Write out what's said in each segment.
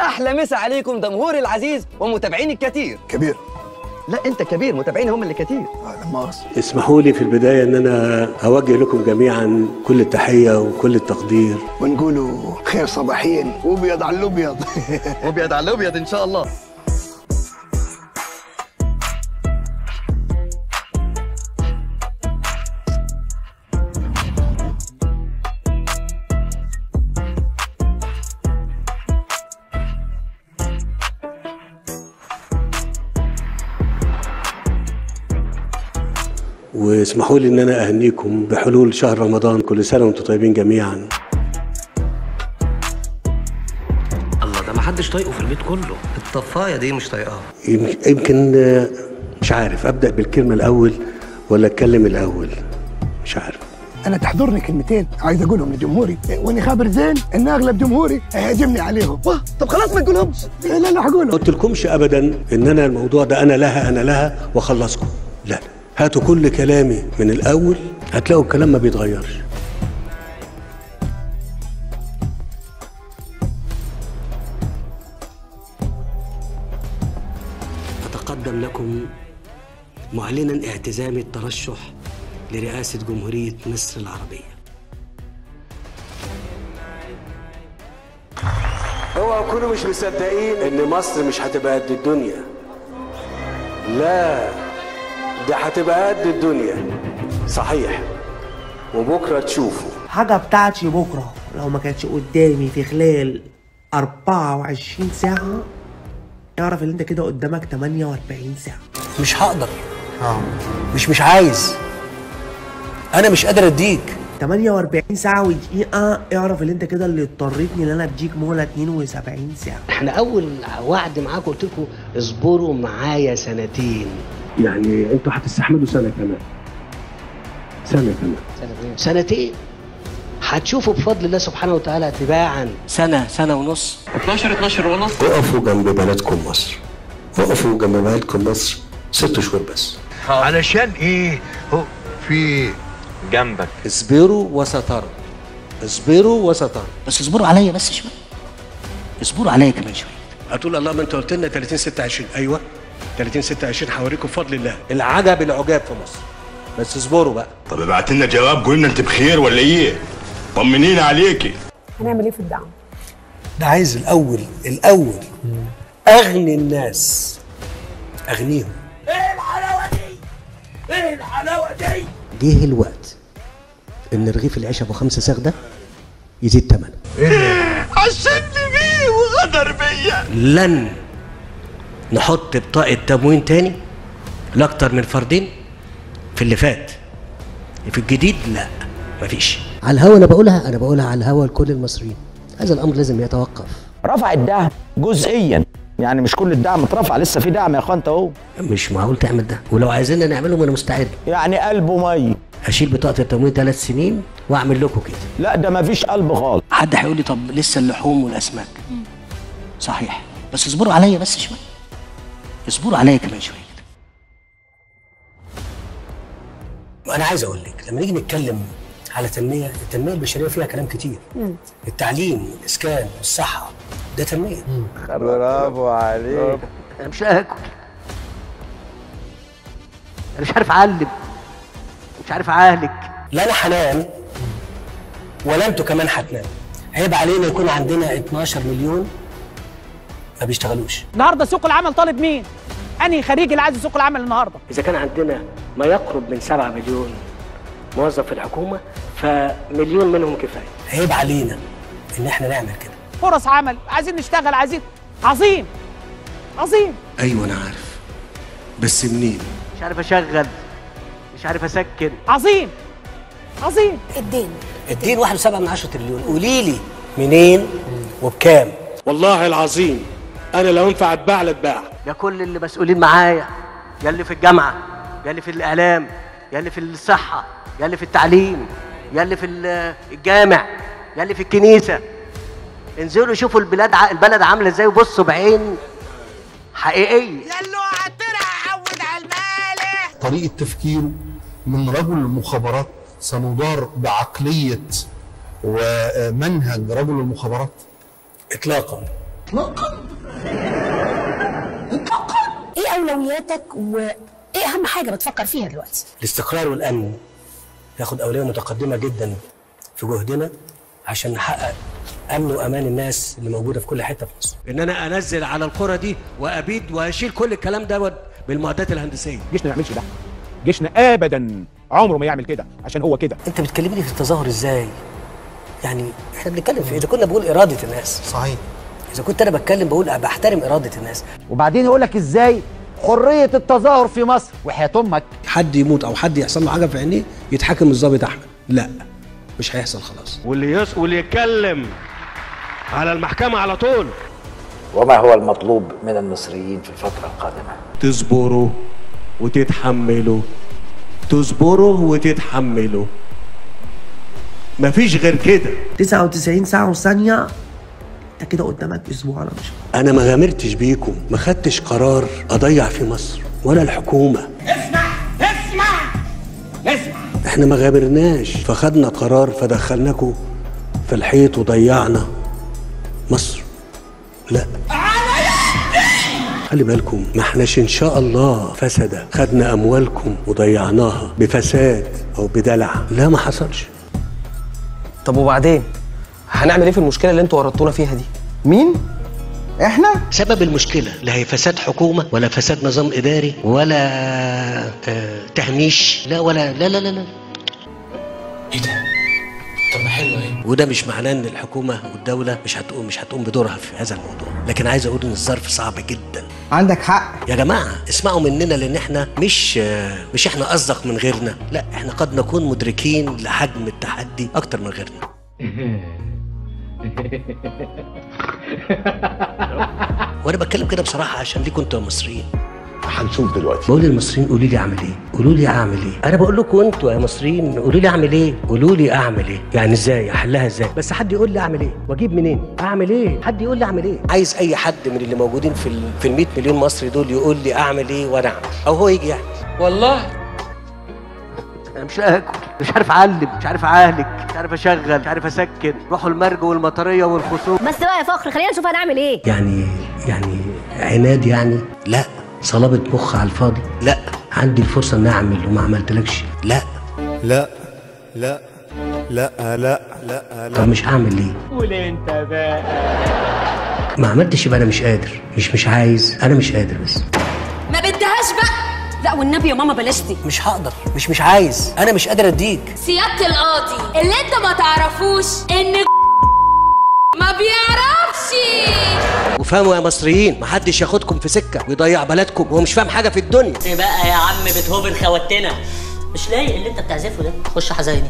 احلى مسا عليكم جمهوري العزيز ومتابعيني الكتير كبير لا انت كبير متابعيني هم اللي كتير لا مؤاخذة اسمحوا لي في البداية أن أنا أوجه لكم جميعا كل التحية وكل التقدير ونقولوا خير صباحين وابيض على الابيض وابيض على الابيض ان شاء الله واسمحوا لي أن أنا أهنيكم بحلول شهر رمضان كل سنة وأنتم طيبين جميعا الله ده ما حدش طايقه في البيت كله الطفايه دي مش طايقاها يمكن- يمكن آه، مش عارف أبدأ بالكلمة الأول ولا أتكلم الأول مش عارف انا تحضرني كلمتين عايز اقولهم لجمهوري واني خابر زين ان اغلب جمهوري هيهاجمني عليهم واه طب خلاص ما تقولهمش لا لا هقولهم قلت لكمش ابدا ان انا الموضوع ده انا لها انا لها واخلصكم لا لا هاتوا كل كلامي من الاول هتلاقوا الكلام ما بيتغيرش أتقدم لكم معلنا اعتزامي الترشح لرئاسة جمهورية مصر العربية اوعوا تكونوا مش مصدقين ان مصر مش هتبقى قد الدنيا لا ده هتبقى قد الدنيا صحيح وبكره تشوفوا حاجة بتاعتي بكرة لو ما كانتش قدامي في خلال 24 ساعة اعرف ان انت كده قدامك 48 ساعة مش هقدر مش مش عايز انا مش قادر اديك 48 ساعة ودقيقة اعرف ان انت كده اللي اضطريتني ان انا اديك مهلة 72 ساعة احنا اول وعد معاكم قلت لكم اصبروا معايا سنتين يعني انتوا هتستحملوا سنه كمان سنه كمان سنتين هتشوفوا بفضل الله سبحانه وتعالى تباعا سنه سنه ونص وقفوا جنب بلدكم مصر وقفوا جنب بلدكم مصر ست شهور بس علشان ايه هو في جنبك اصبروا وستروا اصبروا وستروا بس اصبروا عليا بس شويه اصبروا عليا كمان شويه هتقول الله ما انت قلت لنا 30 26 ايوه 30 26 هوريكم بفضل الله العجب العجاب في مصر بس اصبروا بقى طب ابعت لنا جواب قول لنا انت بخير ولا ايه طمنينا عليكي هنعمل ايه في الدعم؟ ده عايز الاول الاول اغني الناس اغنيهم جه الوقت ان رغيف العيش ابو خمسه ساغ ده يزيد ثمنه عشمني بيه وغدر بيا لن نحط بطاقه تموين تاني لاكتر من فردين في اللي فات في الجديد لا مفيش على الهوا انا بقولها انا بقولها على الهوا لكل المصريين هذا الامر لازم يتوقف رفع الدعم جزئيا يعني مش كل الدعم اترفع لسه في دعم يا اخوان انت اهو مش معقول تعمل ده ولو عايزيننا نعمله ما انا مستعد يعني قلبه مي هشيل بطاقه التموين ثلاث سنين واعمل لكم كده لا ده مفيش قلب خالص حد هيقول لي طب لسه اللحوم والاسماك صحيح بس اصبروا عليا بس شويه اصبروا عليا كمان شويه كده وانا عايز اقول لك لما نيجي نتكلم على تنميه التنميه البشريه فيها كلام كتير التعليم الاسكان الصحه ده تنميه برافو عليك انا مش هاكل انا مش عارف اعلم مش عارف اعالج لا انا هنام ولا انتوا كمان هتناموا عيب علينا يكون عندنا 12 مليون ما بيشتغلوش النهارده سوق العمل طالب مين؟ انهي خريج اللي عايز سوق العمل النهارده؟ اذا كان عندنا ما يقرب من 7 مليون موظف في الحكومه فمليون منهم كفايه عيب علينا ان احنا نعمل كده فرص عمل عايزين نشتغل عايزين عظيم عظيم ايوه انا عارف بس منين مش عارف اشغل مش عارف اسكن عظيم عظيم الدين الدين 1.7 من 10 تريليون قولي لي منين وبكام والله العظيم انا لو ينفع اتباع لاتباع يا كل اللي مسؤولين معايا يا اللي في الجامعه يا اللي في الاعلام يا اللي في الصحه يا اللي في التعليم يا اللي في ال- الجامع يا اللي في الكنيسه انزلوا شوفوا البلاد ع- البلد عامله ازاي وبصوا بعين حقيقيه طريقة تفكيره من رجل المخابرات سندار بعقلية ومنهج رجل المخابرات اطلاقا ايه اولوياتك وايه اهم حاجه بتفكر فيها دلوقتي الاستقرار والامن ياخد اولويه متقدمه جدا في جهدنا عشان نحقق امن وامان الناس اللي موجوده في كل حته في مصر ان انا انزل على القرى دي وابيد واشيل كل الكلام دوت بالمعدات الهندسيه جيشنا ما يعملش ده جيشنا ابدا عمره ما يعمل كده عشان هو كده انت بتكلمني في التظاهر ازاي يعني احنا بنتكلم في اذا كنا بقول اراده الناس صحيح اذا كنت انا بتكلم بقول بحترم اراده الناس وبعدين يقول لك ازاي حريه التظاهر في مصر وحياه امك حد يموت او حد يحصل له حاجه في عينيه يتحاكم الضابط احمد لا مش هيحصل خلاص واللي يس واللي يتكلم على المحكمة على طول وما هو المطلوب من المصريين في الفتره القادمه تصبروا وتتحملوا تصبروا وتتحملوا مفيش غير كده 99 ساعة وثانية انت كده قدامك اسبوع على مش انا ما غامرتش بيكم ما خدتش قرار اضيع في مصر ولا الحكومه اسمع اسمع اسمع احنا ما غامرناش فخدنا قرار فدخلناكم في الحيط وضيعنا مصر لا خلي بالكم ما احناش ان شاء الله فسد خدنا اموالكم وضيعناها بفساد او بدلع لا ما حصلش طب وبعدين هنعمل ايه في المشكله اللي انتوا ورطونا فيها دي مين احنا سبب المشكله لا هي فساد حكومه ولا فساد نظام اداري ولا آه تهميش لا ولا لا لا لا لا ايه ده؟ طب ما حلو اهي وده مش معناه ان الحكومه والدوله مش هتقوم مش هتقوم بدورها في هذا الموضوع لكن عايز اقول ان الظرف صعب جدا عندك حق يا جماعه اسمعوا مننا لان احنا مش آه، مش احنا اصدق من غيرنا لا احنا قد نكون مدركين لحجم التحدي اكتر من غيرنا وانا بتكلم كده بصراحه عشان ليكوا انتوا يا مصريين هنشوف دلوقتي بقول للمصريين قولوا لي اعمل ايه قولوا لي اعمل ايه انا بقول لكم انتوا يا مصريين قولوا لي اعمل ايه قولوا لي اعمل ايه يعني ازاي احلها ازاي بس حد يقول لي اعمل ايه واجيب منين اعمل ايه حد يقول لي اعمل ايه عايز اي حد من اللي موجودين في ال في ال 100 مليون مصري دول يقول لي اعمل ايه وانا اعمل او هو يجي يعمل والله انا مش اكل مش عارف اعلم مش عارف اعالج مش عارف اشغل مش عارف اسكن روحوا المرج والمطريه والخصوم بس بقى يا فخر خلينا نشوف هنعمل ايه يعني يعني عناد يعني لا صلابة مخ على الفاضي لا عندي الفرصة ان اعمل وما عملتلكش لا لا لا لا لا لا طب مش هعمل ليه قول انت بقى ما عملتش يبقى انا مش قادر مش مش عايز انا مش قادر بس ما بدهاش بقى لا والنبي يا ماما بلاش دي مش هقدر مش مش عايز انا مش قادر اديك سيادة القاضي اللي انت ما تعرفوش ان ما بيعرفش وفهموا يا مصريين محدش ياخدكم في سكة ويضيع بلدكم وهو مش فاهم حاجة في الدنيا ايه بقى يا عم بيتهوفن خوتنا مش لايق اللي انت بتعزفه ده خش حزيني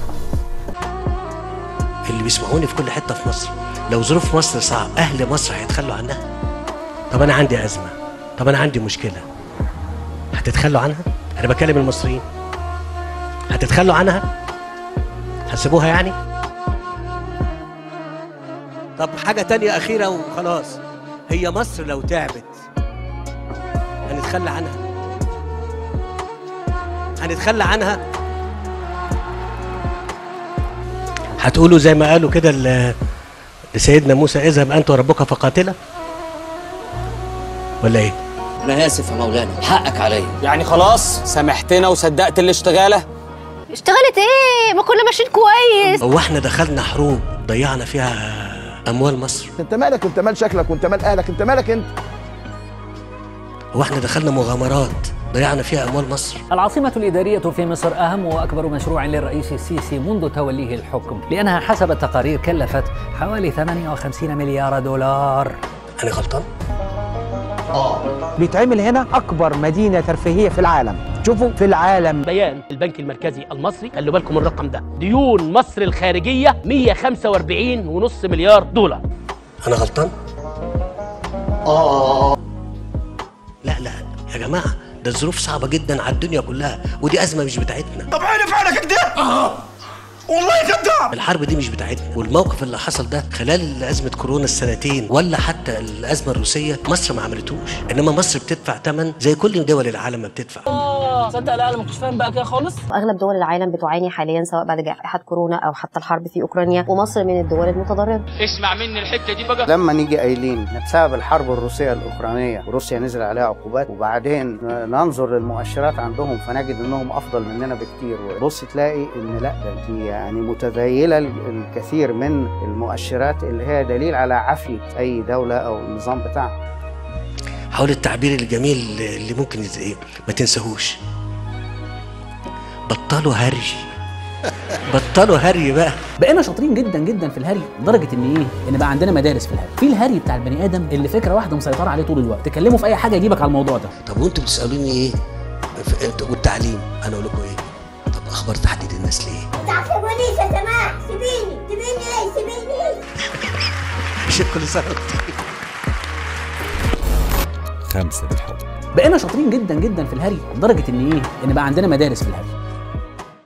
اللي بيسمعوني في كل حتة في مصر لو ظروف مصر صعب أهل مصر هيتخلوا عنها طب أنا عندي أزمة طب أنا عندي مشكلة هتتخلوا عنها؟ أنا بكلم المصريين هتتخلوا عنها؟ هتسيبوها يعني؟ طب حاجة تانية أخيرة وخلاص هي مصر لو تعبت هنتخلى عنها هنتخلى عنها هتقولوا زي ما قالوا كده ل- لسيدنا موسى اذهب انت وربك فقاتلا ولا ايه؟ انا اسف يا مولانا حقك عليا يعني خلاص سامحتنا وصدقت الاشتغاله اشتغلت ايه ما كنا ماشيين كويس هو احنا دخلنا حروب ضيعنا فيها اموال مصر انت مالك انت مال شكلك وانت مال اهلك انت مالك انت هو احنا دخلنا مغامرات ضيعنا فيها اموال مصر العاصمة الإدارية في مصر أهم وأكبر مشروع للرئيس السيسي منذ توليه الحكم لأنها حسب التقارير كلفت حوالي 58 مليار دولار انا غلطان بيتعمل هنا اكبر مدينه ترفيهيه في العالم شوفوا في العالم بيان البنك المركزي المصري خلوا بالكم من الرقم ده ديون مصر الخارجيه 145 ونص مليار دولار انا غلطان اه لا لا يا جماعه ده الظروف صعبه جدا على الدنيا كلها ودي ازمه مش بتاعتنا طب عيني فعلك كده اه والله كده الحرب دي مش بتاعتنا والموقف اللي حصل ده خلال ازمه كورونا السنتين ولا حتى الازمه الروسيه مصر ما عملتوش انما مصر بتدفع ثمن زي كل دول العالم ما بتدفع اه صدق لا انا ما كنتش فاهم بقى كده خالص اغلب دول العالم بتعاني حاليا سواء بعد جائحه كورونا او حتى الحرب في اوكرانيا ومصر من الدول المتضرره اسمع مني الحته دي بقى لما نيجي قايلين إن بسبب الحرب الروسيه الاوكرانيه وروسيا نزل عليها عقوبات وبعدين ننظر للمؤشرات عندهم فنجد انهم افضل مننا بكتير وبص تلاقي ان لا ده انت يعني متذيله الكثير من المؤشرات اللي هي دليل على عافيه اي دوله او النظام بتاعها حول التعبير الجميل اللي ممكن يت- إيه، ما تنساهوش بطلوا هري بطلوا هري بقى بقينا شاطرين جدا جدا في الهري لدرجه ان ايه ان بقى عندنا مدارس في الهري في الهري بتاع البني ادم اللي فكره واحده مسيطره عليه طول الوقت تكلمه في اي حاجه يجيبك على الموضوع ده طب وانتوا بتسالوني ايه في- والتعليم انا اقول لكم ايه طب اخبار تحديد النسل ايه تعصبونيش يا سماح سيبيني سيبيني ايه سيبيني عشان كل سنه وانتم طيب. خمسة بالحب بقينا شاطرين جدا جدا في الهري لدرجه ان ايه ان بقى عندنا مدارس في الهري